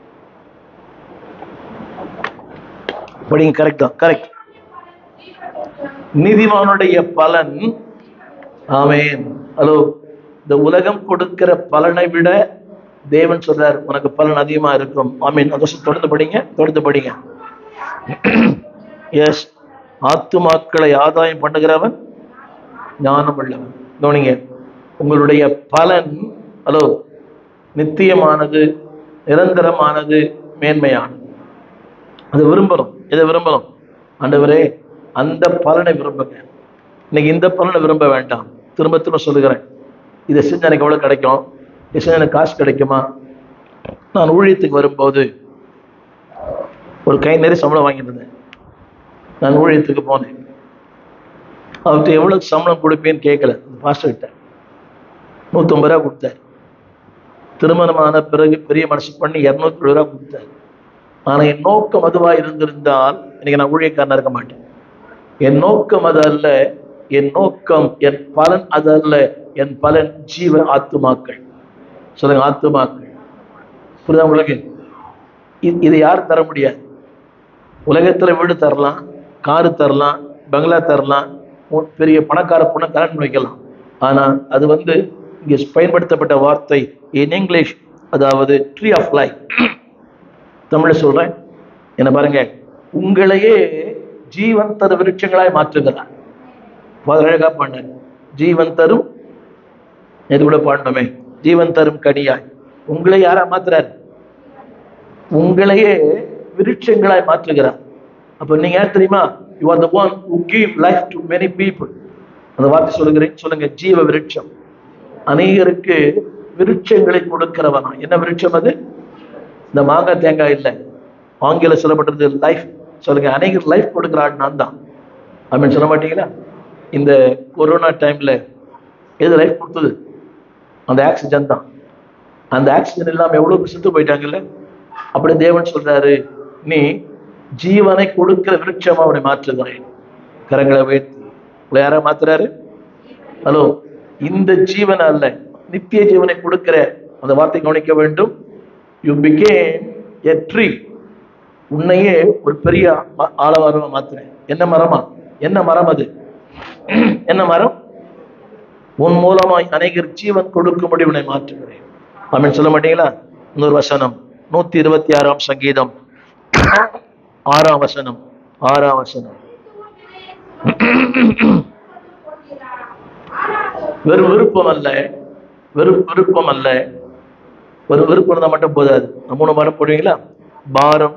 படிங்க கரெக்ட் தான் கரெக்ட் நீதிமானுடைய பலன் ஆமென் ஹலோ இந்த உலகம் கொடுக்கிற பலனை விட தேவன் சொல்றார் உனக்கு பலன் அதிகமா இருக்கும் ஆமீன் அதை தொடர்ந்து படிங்க தொடர்ந்து படிங்க எஸ் ஆத்துமாக்களை ஆதாயம் பண்ணுகிறவன் ஞானம் உள்ளவன் கவனிங்க உங்களுடைய பலன் ஹலோ நித்தியமானது நிரந்தரமானது மேன்மையானது அதை விரும்பணும் எதை விரும்பணும் ஆண்டவரே அந்த பலனை விரும்புங்க இன்னைக்கு இந்த பலனை விரும்ப வேண்டாம் திரும்ப திரும்ப சொல்லுகிறேன் இதை செஞ்சா எனக்கு எவ்வளவு கிடைக்கும் இதை செஞ்சா எனக்கு காசு கிடைக்குமா நான் ஊழியத்துக்கு வரும்போது ஒரு கை நிறைய சம்பளம் வாங்கிட்டு இருந்தேன் நான் ஊழியத்துக்கு போனேன் அவர்கிட்ட எவ்வளவு சம்பளம் கொடுப்பேன்னு கேட்கல பாஸ்டர் கிட்ட நூற்றம்பது ரூபா கொடுத்தார் திருமணமான பிறகு பெரிய மனசு பண்ணி இரநூத்தி எழுபது ரூபா கொடுத்தார் ஆனா என் நோக்கம் அதுவா இருந்திருந்தால் இன்னைக்கு நான் ஊழியக்காரனா இருக்க மாட்டேன் என் நோக்கம் அது அல்ல என் நோக்கம் என் பலன் அது அல்ல என் பலன் ஜீவ ஆத்துமாக்கள் சொல்லுங்க ஆத்துமாக்கள் புரியுதா உங்களுக்கு இ- இதை யாரும் தர முடியாது உலகத்துல வீடு தரலாம் காரு தரலாம் பங்களா தரலாம் உ- பெரிய பணக்கார பொண்ணை கல்யாணம் பண்ணி வைக்கலாம் ஆனா அது வந்து இங்கே பயன்படுத்தப்பட்ட வார்த்தை இன் இங்கிலீஷ் அதாவது ட்ரீ ஆஃப் லைஃப் தமிழ்ல சொல்றேன் என்ன பாருங்க உங்களையே ஜீவன் தரு விருட்சங்களாய் மாற்றுகிறார் ஃபாதர் அழகா பண்ண ஜீவன் தரும் எது கூட பாடணுமே ஜீவன் தரும் கனியாய் உங்களை யாரா மாத்துறாரு உங்களையே விருட்சங்களாய் மாற்றுகிறார் அப்ப நீங்க யார் தெரியுமா you are the one who give life to many people அந்த வார்த்தை சொல்லுகிறேன் சொல்லுங்க ஜீவ விருட்சம் அநேகருக்கு விருட்சங்களை கொடுக்கிறவனா என்ன விருட்சம் அது இந்த மாங்காய் தேங்காய் இல்லை ஆங்கில சொல்லப்பட்டது லைஃப் சொல்லுங்க அநேகர் லைஃப் கொடுக்குற ஆள் நான் தான் அப்படின்னு சொல்ல மாட்டீங்களா இந்த கொரோனா டைம்ல எது லைஃப் கொடுத்தது அந்த ஆக்சிஜன் தான் அந்த ஆக்சிஜன் இல்லாம எவ்வளவு பேர் செத்து போயிட்டாங்கல்ல அப்படி தேவன் சொல்றாரு நீ ஜீவனை கொடுக்கிற விருட்சமா அவனை மாற்றுகிறேன் கரங்களை உயர்த்தி உங்களை யாரா மாத்துறாரு ஹலோ இந்த ஜீவன் அல்ல நித்திய ஜீவனை கொடுக்கிற அந்த வார்த்தை கவனிக்க வேண்டும் யூ பிகேம் எ ட்ரீ உன்னையே ஒரு பெரிய ம- ஆலமரமா மாத்துறேன் என்ன மரமா என்ன மரம் அது என்ன மரம் உன் மூலமாய் அநேகர் ஜீவன் கொடுக்கும்படி உன்னை மாற்றுகிறேன் ஆமென் சொல்ல மாட்டீங்களா இன்னொரு வசனம் நூத்தி இருபத்தி ஆறாம் சங்கீதம் ஆறாம் வசனம் ஆறாம் வசனம் வெறும் விருப்பம் அல்ல வெறும் விருப்பம் அல்ல ஒரு விருப்பம் இருந்தா மட்டும் போதாது நான் மூணு மரம் போடுவீங்களா பாரம்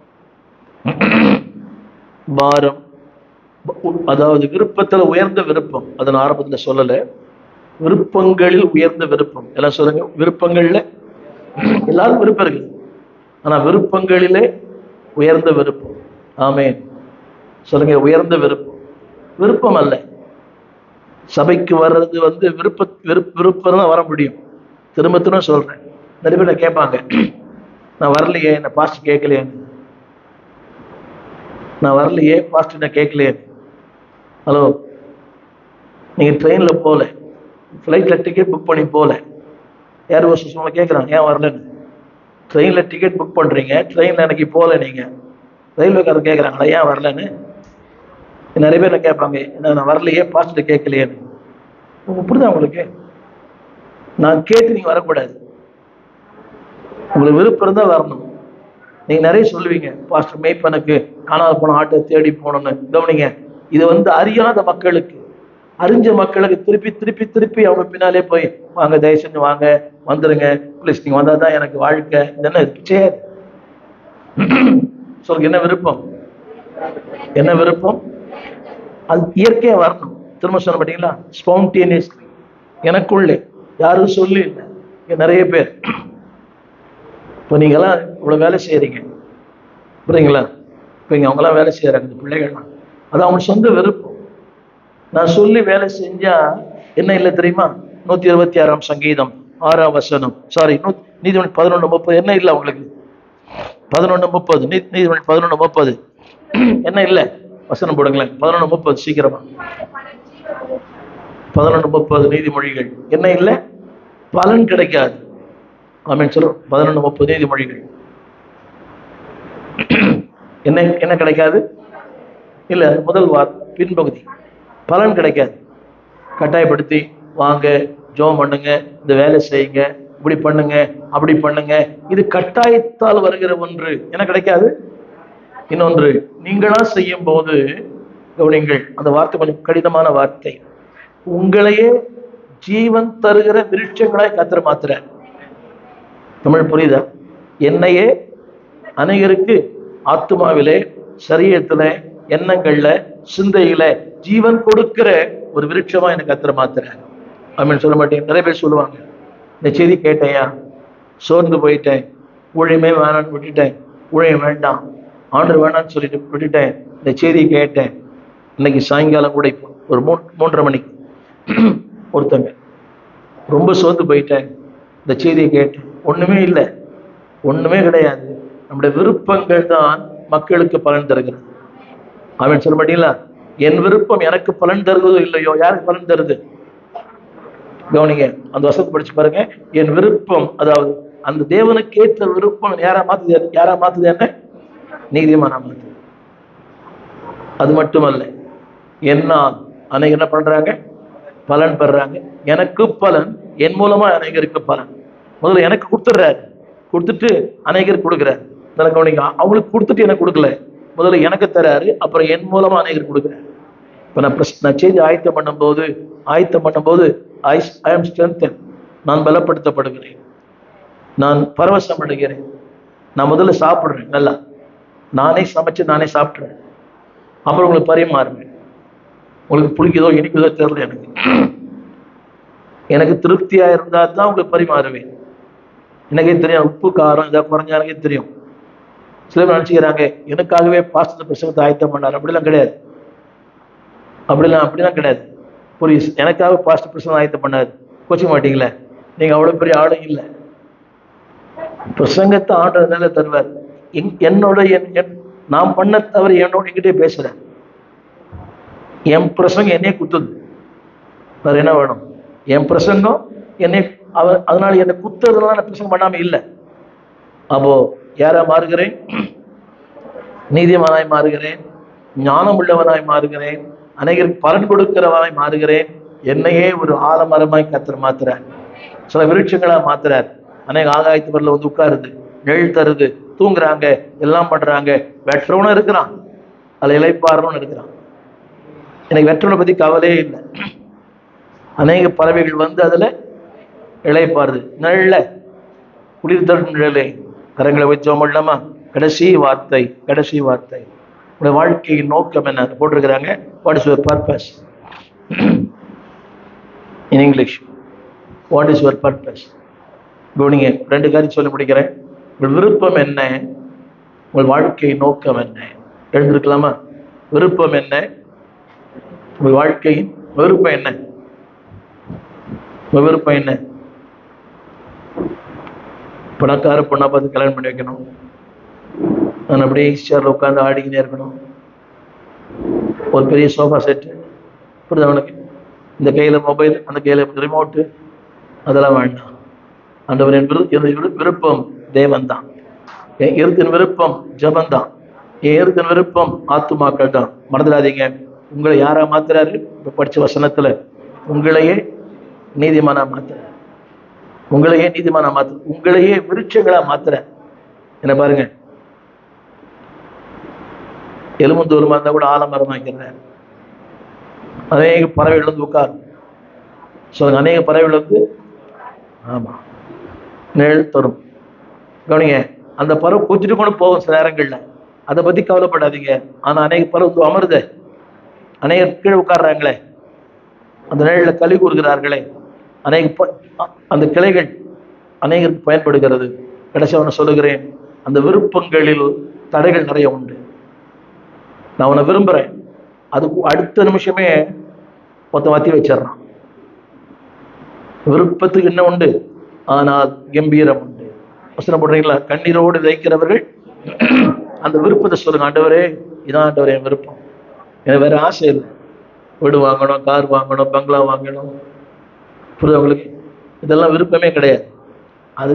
பாரம் அதாவது விருப்பத்துல உயர்ந்த விருப்பம் அதை நான் ஆரம்பத்துல சொல்லல விருப்பங்களில் உயர்ந்த விருப்பம் எல்லாம் சொல்லுங்க விருப்பங்கள்ல எல்லாரும் விருப்பம் இருக்குது ஆனா விருப்பங்களிலே உயர்ந்த விருப்பம் ஆமென் சொல்லுங்க உயர்ந்த விருப்பம் விருப்பம் அல்ல சபைக்கு வர்றது வந்து விருப்ப விருப்ப விருப்பம் தான் வர முடியும் திரும்ப திரும்ப சொல்றேன் நிறைய பேர் கேட்பாங்க நான் வரலையே என்ன பாஸ்ட் கேட்கலையே நான் வரலையே பாஸ்ட் நான் கேட்கலையே ஹலோ நீங்க ட்ரெயின்ல போல ஃப்ளைட்ல டிக்கெட் புக் பண்ணி போல ஏர் ஹோஸ்டஸ் உங்களை கேட்குறாங்க ஏன் வரலன்னு ட்ரெயினில் டிக்கெட் புக் பண்ணுறீங்க ட்ரெயினில் எனக்கு போகல நீங்கள் ரயில்வேக்காரர் கேட்குறாங்களா ஏன் வரலன்னு நிறைய பேர் என்ன கேட்பாங்க என்ன நான் வரலையே பாஸ்ட்டு கேட்கலையேன்னு உங்க புரியுதா உங்களுக்கு நான் கேட்டு நீங்கள் வரக்கூடாது உங்களுக்கு விருப்பம் இருந்தால் வரணும் நீங்கள் நிறைய சொல்லுவீங்க பாஸ்டர் மேய்ப்பனுக்கு காணாத போன ஆட்டை தேடி போகணும்னு கவனிங்க இது வந்து அறியாத மக்களுக்கு அறிஞ்ச மக்களுக்கு திருப்பி திருப்பி திருப்பி அவங்க பின்னாலே போய் வாங்க தயவு செஞ்சு வாங்க வந்துருங்க ப்ளீஸ் நீங்க வந்தா தான் எனக்கு வாழ்க்கை இதெல்லாம் இருக்கு சரி சொல்லுங்க என்ன விருப்பம் என்ன விருப்பம் அது இயற்கையா வரணும் திரும்ப சொல்ல மாட்டீங்களா ஸ்பான்டேனியஸ் எனக்குள்ளே யாரும் சொல்லி இல்லை இங்க நிறைய பேர் இப்போ நீங்கெல்லாம் இவ்வளவு வேலை செய்யறீங்க புரியுங்களா இப்போ இங்க அவங்கெல்லாம் வேலை செய்யறாங்க இந்த பிள்ளைகள்லாம் அது அவங்க சொந்த விருப்பம் நான் சொல்லி வேலை செஞ்சா என்ன இல்லை தெரியுமா நூத்தி இருபத்தி ஆறாம் சங்கீதம் ஆறாம் வசனம் சாரி நூ நீதிமணி பதினொன்று முப்பது என்ன இல்லை அவங்களுக்கு பதினொன்று முப்பது நீ நீதிமணி பதினொன்று முப்பது என்ன இல்லை வசனம் போடுங்களேன் பதினொன்று முப்பது சீக்கிரமா பதினொன்று முப்பது நீதிமொழிகள் என்ன இல்லை பலன் கிடைக்காது ஆமென் சொல்றோம் பதினொன்று முப்பது நீதிமொழிகள் என்ன என்ன கிடைக்காது இல்ல முதல் வார் பின்பகுதி பலன் கிடைக்காது கட்டாயப்படுத்தி வாங்க ஜோம் பண்ணுங்க இந்த வேலை செய்யுங்க இப்படி பண்ணுங்க அப்படி பண்ணுங்க இது கட்டாயத்தால் வருகிற ஒன்று என்ன கிடைக்காது இன்னொன்று நீங்களா செய்யும் போது கவனிங்கள் அந்த வார்த்தை கொஞ்சம் கடினமான வார்த்தை உங்களையே ஜீவன் தருகிற விருட்சங்களாய் கத்திர மாத்துற தமிழ் புரியுதா என்னையே அநேகருக்கு ஆத்மாவிலே சரீரத்துல எண்ணங்கள்ல சிந்தையில ஜீவன் கொடுக்கிற ஒரு விருட்சமா எனக்கு கத்திர மாத்துற அப்படின்னு சொல்ல மாட்டேன் நிறைய பேர் சொல்லுவாங்க இந்த செய்தி கேட்டேயா சோர்ந்து போயிட்டேன் ஊழியமே வேணாம்னு விட்டுட்டேன் ஊழியம் வேண்டாம் ஆண்டர் வேணாம்னு சொல்லிட்டு விட்டுட்டேன் இந்த செய்தி கேட்டேன் இன்னைக்கு சாயங்காலம் கூட இப்போ ஒரு மூ மூன்றரை மணிக்கு ஒருத்தங்க ரொம்ப சோர்ந்து போயிட்டேன் இந்த செய்தியை கேட்டேன் ஒண்ணுமே இல்லை ஒண்ணுமே கிடையாது நம்முடைய விருப்பங்கள் தான் மக்களுக்கு பலன் தருகிறது அவன் சொல்ல மாட்டீங்களா என் விருப்பம் எனக்கு பலன் தருவதோ இல்லையோ யாருக்கு பலன் தருது கவனிங்க அந்த வசத்தை படிச்சு பாருங்க என் விருப்பம் அதாவது அந்த தேவனுக்கு ஏற்ற விருப்பம் யாரா மாத்துது யாரா மாத்துது என்ன நீதிமானா மாத்துது அது மட்டுமல்ல என்ன அன்னைக்கு என்ன பண்றாங்க பலன் பெறாங்க எனக்கு பலன் என் மூலமா அநேகருக்கு பலன் முதல்ல எனக்கு கொடுத்துட்றாரு கொடுத்துட்டு அநேகருக்கு கொடுக்குறாரு நல்லா கவனிங்க அவங்களுக்கு கொடுத்துட்டு எனக்கு கொடுக்கல முதல்ல எனக்கு தராரு அப்புறம் என் மூலமா அநேகருக்கு கொடுக்குறாரு இப்போ நான் பிரஸ் நான் செய்தி ஆயத்தம் பண்ணும்போது ஆயத்தம் பண்ணும்போது ஐ ஐ எம் ஸ்ட்ரென்தன் நான் பலப்படுத்தப்படுகிறேன் நான் பரவசம் அடைகிறேன் நான் முதல்ல சாப்பிடுறேன் நல்லா நானே சமைச்சு நானே சாப்பிட்றேன் அப்புறம் உங்களுக்கு பரிமாறுவேன் உங்களுக்கு பிடிக்குதோ இனிக்குதோ தெரியல எனக்கு எனக்கு திருப்தியா இருந்தா தான் உங்களுக்கு பரிமாறுவேன் எனக்கே தெரியும் உப்பு காரம் இதாக குறைஞ்சா எனக்கே தெரியும் சில பேர் நினச்சிக்கிறாங்க எனக்காகவே பாஸ்டர் பிரசங்கத்தை ஆயத்தம் பண்ணார் அப்படிலாம் கிடையாது அப்படிலாம் அப்படிலாம் கிடையாது புரியுது எனக்காக பாஸ்டர் பிரசங்கம் ஆயத்தம் பண்ணார் கோச்சிக்க மாட்டீங்களே நீங்க அவ்வளவு பெரிய ஆளும் இல்லை பிரசங்கத்தை ஆண்டதுனால தருவார் என்- என்னோட என் என்- நான் பண்ண தவிர என்னோட என்கிட்டே பேசுறேன் என் பிரசங்கம் என்னையே குத்துது வேற என்ன வேணும் என் பிரசங்கம் என்னை அவர் அதனால என்னை குத்துறதுனால நான் பிரசங்கம் பண்ணாம இல்லை அப்போ யாரா மாறுகிறேன் நீதிமானாய் மாறுகிறேன் ஞானம் உள்ளவனாய் மாறுகிறேன் அநேகருக்கு பலன் கொடுக்கிறவனாய் மாறுகிறேன் என்னையே ஒரு ஆலமரமாய் கத்தர் மாத்துறார் சில விருட்சங்களா மாத்துறார் அநேக ஆகாயத்து வரல வந்து உட்காருது நெழல் தருது தூங்குறாங்க எல்லாம் பண்றாங்க வெற்றவனும் இருக்கிறான் அதுல இலைப்பாறவனும் இருக்கிறான் எனக்கு வெற்றவனை பத்தி கவலையே இல்லை அநேக பறவைகள் வந்து அதுல இளைப்பாருது நிழல்ல குளிர் தரும் நிழலே கரங்களை வச்சோம் இல்லாமா கடைசி வார்த்தை கடைசி வார்த்தை உடைய வாழ்க்கையின் நோக்கம் என்ன போட்டிருக்கிறாங்க what is your purpose in English what is your purpose கவனிங்க ரெண்டு காரியம் சொல்லி முடிக்கிறேன் உங்கள் விருப்பம் என்ன உங்கள் வாழ்க்கை நோக்கம் என்ன எழுந்திருக்கலாமா விருப்பம் என்ன உங்கள் வாழ்க்கையின் விருப்பம் என்ன உங்கள் விருப்பம் என்ன பணக்கார பொண்ணா பார்த்து கல்யாணம் பண்ணி வைக்கணும் நான் அப்படியே சேர்ல உட்காந்து ஆடிக்கினே இருக்கணும் ஒரு பெரிய சோஃபா செட்டு புரியுதா உனக்கு இந்த கையில மொபைல் அந்த கையில ரிமோட்டு அதெல்லாம் வேண்டாம் ஆண்டவர் என் விரு எனது விரு- விருப்பம் தேவன் தான் என் இருத்தின் விருப்பம் ஜபந்தான் என் இருத்தின் விருப்பம் ஆத்துமாக்கள் தான் மறந்துடாதீங்க உங்களை யாரா மாத்துறாரு இப்ப படிச்ச வசனத்துல உங்களையே நீதிமானா மாத்துறாரு உங்களையே நீதிமானா மாத்து உங்களையே விருட்சங்களா மாத்துற என்ன பாருங்க எலும்புந்தூரமா இருந்தா கூட ஆலமரம் வைக்கிறேன் அநேக பறவைகள் வந்து உட்காரும் சொல்லுங்க அநேக பறவைகள் வந்து ஆமா நிழல் தரும் கவனிங்க அந்த பறவை கொஞ்சிட்டு கூட போகும் சில நேரங்கள்ல அதை பத்தி கவலைப்படாதீங்க ஆனா அநேக பறவை வந்து அமருது அநேகர் கீழே உட்கார்றாங்களே அந்த நிழல்ல களி கூறுகிறார்களே அநேக ப- அ- அந்த கிளைகள் அநேகருக்கு பயன்படுகிறது கடைசி அவனை சொல்லுகிறேன் அந்த விருப்பங்களில் தடைகள் நிறைய உண்டு நான் உன்னை விரும்புறேன் அதுக்கு அடுத்த நிமிஷமே மொத்த மாத்தி வச்சிடறான் விருப்பத்துக்கு என்ன உண்டு ஆனால் கம்பீரம் உண்டு வசனம் போடுறீங்களா கண்ணீரோடு வைக்கிறவர்கள் அந்த விருப்பத்தை சொல்லுங்க ஆண்டவரே இதான் ஆண்டவரே என் விருப்பம் எனக்கு வேற ஆசை இல்லை வீடு வாங்கணும் கார் வாங்கணும் பங்களா வாங்கணும் புரியுதா உங்களுக்கு இதெல்லாம் விருப்பமே கிடையாது அது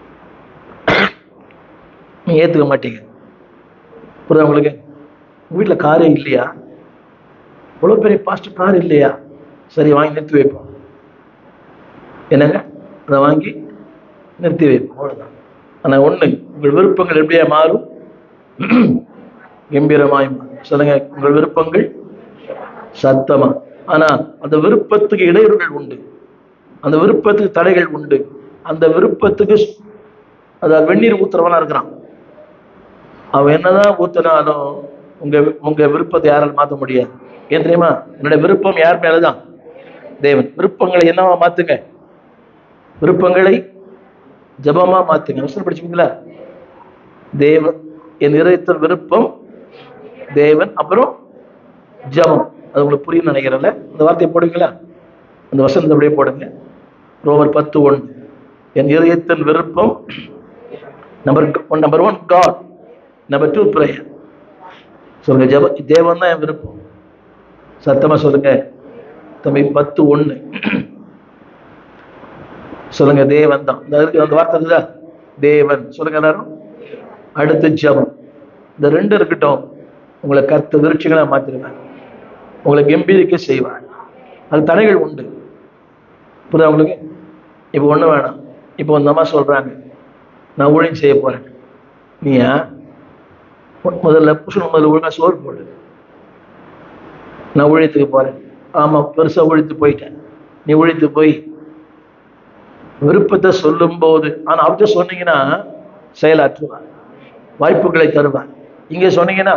நீங்க ஏத்துக்க மாட்டீங்க புரியுதா உங்களுக்கு உங்க வீட்டுல காரே இல்லையா இவ்வளவு பெரிய பாஸ்ட் கார் இல்லையா சரி வாங்கி நிறுத்தி வைப்போம் என்னங்க அதை வாங்கி நிறுத்தி வைப்போம் அவ்வளவுதான் ஆனா ஒண்ணு உங்கள் விருப்பங்கள் எப்படியா மாறும் கம்பீரமாய் மாறும் சொல்லுங்க உங்கள் விருப்பங்கள் சத்தமா ஆனா அந்த விருப்பத்துக்கு இடையூறுகள் உண்டு அந்த விருப்பத்துக்கு தடைகள் உண்டு அந்த விருப்பத்துக்கு ஸ்- அதாவது வெந்நீர் ஊத்துறவனா இருக்கிறான் அவன் என்னதான் ஊத்துனாலும் உங்க உங்க விருப்பத்தை யாராலும் மாத்த முடியாது ஏன் தெரியுமா என்னுடைய விருப்பம் யார் மேலதான் தேவன் விருப்பங்களை என்னவா மாத்துங்க விருப்பங்களை ஜபமா மாத்துங்க வசனம் படிச்சுங்களா தேவன் என் இதயத்தின் விருப்பம் தேவன் அப்புறம் ஜபம் அது உங்களுக்கு புரியும் நினைக்கிறேன்ல அந்த வார்த்தையை போடுவீங்களா அந்த வசனத்தை அப்படியே போடுங்க ரோமர் பத்து ஒன்று என் இதயத்தின் விருப்பம் number number one God number two prayer சொல்லுங்க ஜப தேவன் தான் என் விருப்பம் சத்தமா சொல்லுங்க தம்பி பத்து ஒண்ணு சொல்லுங்க தேவன் தான் இந்த இருக்கு அந்த வார்த்தை இருக்குதா தேவன் சொல்லுங்க எல்லாரும் அடுத்து ஜபம் இந்த ரெண்டு இருக்கட்டும் உங்களை கருத்து விருட்சிகளா மாத்திருவார் உங்களை கம்பீரிக்க செய்வார் அது தடைகள் உண்டு புரியுதா உங்களுக்கு இப்போ ஒண்ணு வேணாம் இப்போ அந்த அம்மா சொல்றாங்க நான் ஊழியம் செய்ய போறேன் நீயா மு- முதல்ல புருஷன் முதல்ல ஒழுங்கா சோறு போடு நான் ஊழியத்துக்கு போறேன் ஆமா பெருசா ஊழித்து போயிட்டேன் நீ ஊழித்து போய் விருப்பத்தை சொல்லும்போது ஆனா அவர்கிட்ட சொன்னீங்கன்னா செயலாற்றுவார் வாய்ப்புகளை தருவார் இங்க சொன்னீங்கன்னா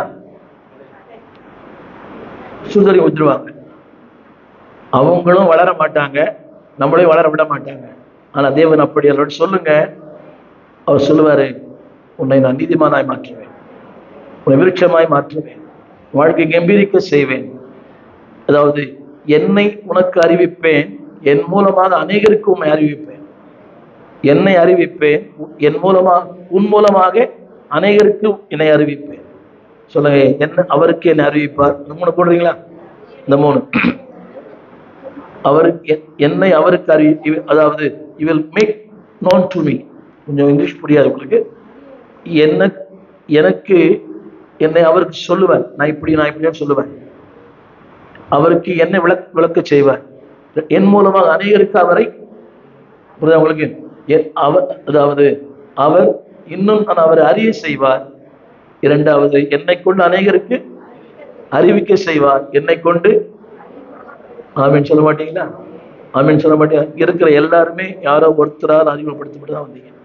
சுதறி ஊத்துருவாங்க அவங்களும் வளர மாட்டாங்க நம்மளையும் வளர விட மாட்டாங்க ஆனா தேவன் அப்படி அவரோட சொல்லுங்க அவர் சொல்லுவாரு உன்னை நான் நீதிமானாய் மாற்றுவேன் உன்னை விருட்சமாய் மாற்றுவேன் வாழ்க்கை கம்பீரிக்க செய்வேன் அதாவது என்னை உனக்கு அறிவிப்பேன் என் மூலமாக அநேகருக்கு உன்னை அறிவிப்பேன் என்னை அறிவிப்பேன் என் மூலமா உன் மூலமாக அநேகருக்கு என்னை அறிவிப்பேன் சொல்லுங்க என்ன அவருக்கு என்னை அறிவிப்பார் இந்த மூணு போடுறீங்களா இந்த மூணு அவருக்கு எ- என்னை அவருக்கு அறிவி இவ- அதாவது evil make known to me கொஞ்சம் இங்கிலீஷ் புரியாது உங்களுக்கு என்ன எனக்கு என்னை அவருக்கு சொல்லுவேன் நான் இப்படி நான் இப்படின்னு சொல்லுவேன் அவருக்கு என்னை விளக் விளக்க செய்வார் என் மூலமாக அநேகருக்கு அவரை புரியுதா உங்களுக்கு எ- அவர் அதாவது அவர் இன்னும் நான் அவரை அறிய செய்வார் இரண்டாவது என்னை கொண்டு அநேகருக்கு அறிவிக்க செய்வார் என்னை கொண்டு ஆமீன் சொல்ல மாட்டீங்களா ஆமீன் சொல்ல மாட்டீங்க இருக்கிற எல்லாருமே யாரோ ஒருத்தரால் அறிமுகப்படுத்தப்பட்டு தான் வந்தீங்க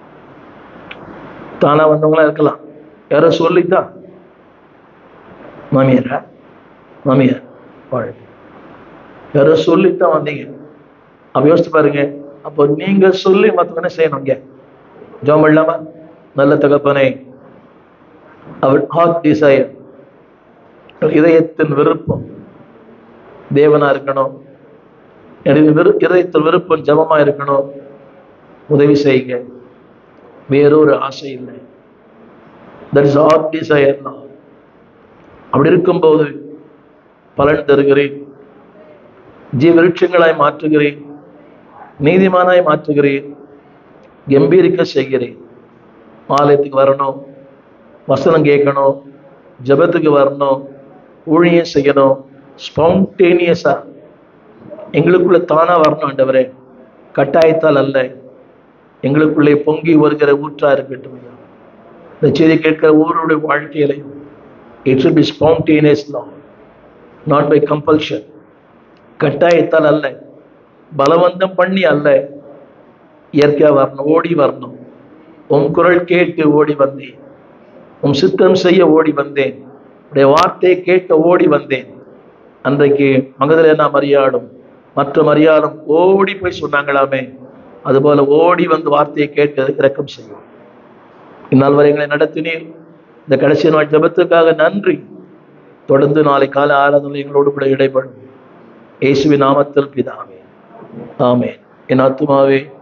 தானா வந்தவங்களா இருக்கலாம் யாரோ சொல்லித்தான் மாமியாரா மாமியார் வாழ் யாரோ சொல்லித்தான் வந்தீங்க அப்ப யோசிச்சு பாருங்க அப்போ நீங்க சொல்லி மத்தவங்க என்ன செய்யணும் இங்க ஜோம் இல்லாம நல்ல தகப்பனை அவர் ஹார்ட் டிசைர் இதயத்தின் விருப்பம் தேவனா இருக்கணும் எனது விரு இதயத்தில் விருப்பம் ஜபமா இருக்கணும் உதவி செய்யுங்க வேறொரு ஆசை இல்லை தட் இஸ் ஆர் டிசையர் அப்படி இருக்கும்போது பலன் தருகிறேன் ஜீவ விருட்சங்களாய் மாற்றுகிறேன் நீதிமானாய் மாற்றுகிறேன் கம்பீரிக்க செய்கிறேன் ஆலயத்துக்கு வரணும் வசனம் கேட்கணும் ஜெபத்துக்கு வரணும் ஊழியம் செய்யணும் ஸ்பான்டேனியஸா எங்களுக்குள்ள தானா வரணும் ஆண்டவரே கட்டாயத்தால் அல்ல எங்களுக்குள்ளே பொங்கி வருகிற ஊற்றா இருக்கட்டும் ஐயா. இந்த செய்தி கேட்கிற ஒவ்வொருடைய வாழ்க்கையிலையும் it should be spontaneous now not by compulsion கட்டாயத்தால் அல்ல பலவந்தம் பண்ணி அல்ல இயற்கையா வரணும் ஓடி வரணும் உன் குரல் கேட்டு ஓடி வந்தேன் உன் சித்தம் செய்ய ஓடி வந்தேன் உடைய வார்த்தையை கேட்க ஓடி வந்தேன் அன்றைக்கு மகதலேனா மரியாடும் மற்ற மரியாளும் ஓடி போய் சொன்னாங்களாமே அதுபோல ஓடி வந்து வார்த்தையை கேட்க இரக்கம் செய்யும் இந்நாள் வரை எங்களை நடத்தினீர் இந்த கடைசி நாள் ஜெபத்துக்காக நன்றி தொடர்ந்து நாளை காலை ஆராதனை எங்களோடு கூட இடைப்படும் இயேசுவின் நாமத்தில் பிதாவே ஆமென் என் ஆத்துமாவே